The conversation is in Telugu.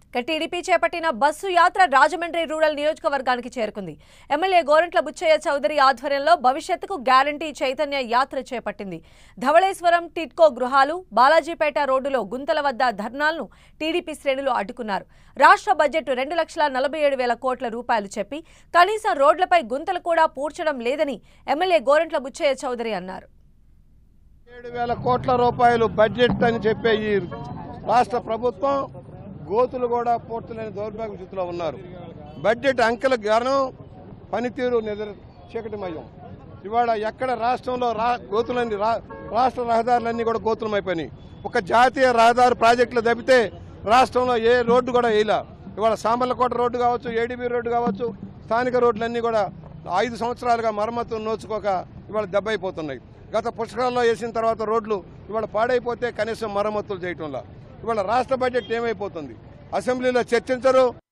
ఇక టీడీపీ చేపట్టిన బస్సు యాత్ర రాజమండ్రి రూరల్ నియోజకవర్గానికి చేరుకుంది ఎమ్మెల్యే గోరంట్ల బుచ్చయ్య చౌదరి ఆధ్వర్యంలో భవిష్యత్తుకు గ్యారంటీ చైతన్య యాత్ర చేపట్టింది ధవళేశ్వరం టిట్కో గృహాలు బాలాజీపేట రోడ్డులో గుంతల వద్ద ధర్నాలను టీడీపీ శ్రేణులు అడ్డుకున్నారు రాష్ట్ర బడ్జెట్ రెండు లక్షల నలభై ఏడు వేల కోట్ల రూపాయలు చెప్పి కనీసం రోడ్లపై గుంతలు కూడా పూడ్చడం లేదని ఎమ్మెల్యే గోరంట్ల బుచ్చయ్య చౌదరి అన్నారు ఏడు వేల కోట్ల రూపాయలు బడ్జెట్ అని చెప్పే ఈ రాష్ట్ర ప్రభుత్వం గోతులు కూడా పూర్తిలేని దౌర్భాగ్య స్థితిలో ఉన్నారు బడ్జెట్ అంకెల గానం పనితీరు నిద్ర చీకటిమయం ఇవాళ ఎక్కడ రాష్ట్రంలో రా గోతులన్నీ రా రాష్ట్ర రహదారులన్నీ కూడా గోతులమైపోయినాయి ఒక జాతీయ రహదారి ప్రాజెక్టులు తప్పితే రాష్ట్రంలో ఏ రోడ్డు కూడా వేయలే ఇవాళ సామర్లకోట రోడ్డు కావచ్చు ఏడీబీ రోడ్డు కావచ్చు స్థానిక రోడ్లన్నీ కూడా ఐదు సంవత్సరాలుగా మరమ్మతులు నోచుకోక ఇవాళ దెబ్బైపోతున్నాయి గత పుష్కరాల్లో వేసిన తర్వాత రోడ్లు ఇవాళ పాడైపోతే కనీసం మరమ్మతులు చేయటంలా ఇవాళ రాష్ట్ర బడ్జెట్ ఏమైపోతుంది అసెంబ్లీలో చర్చించరు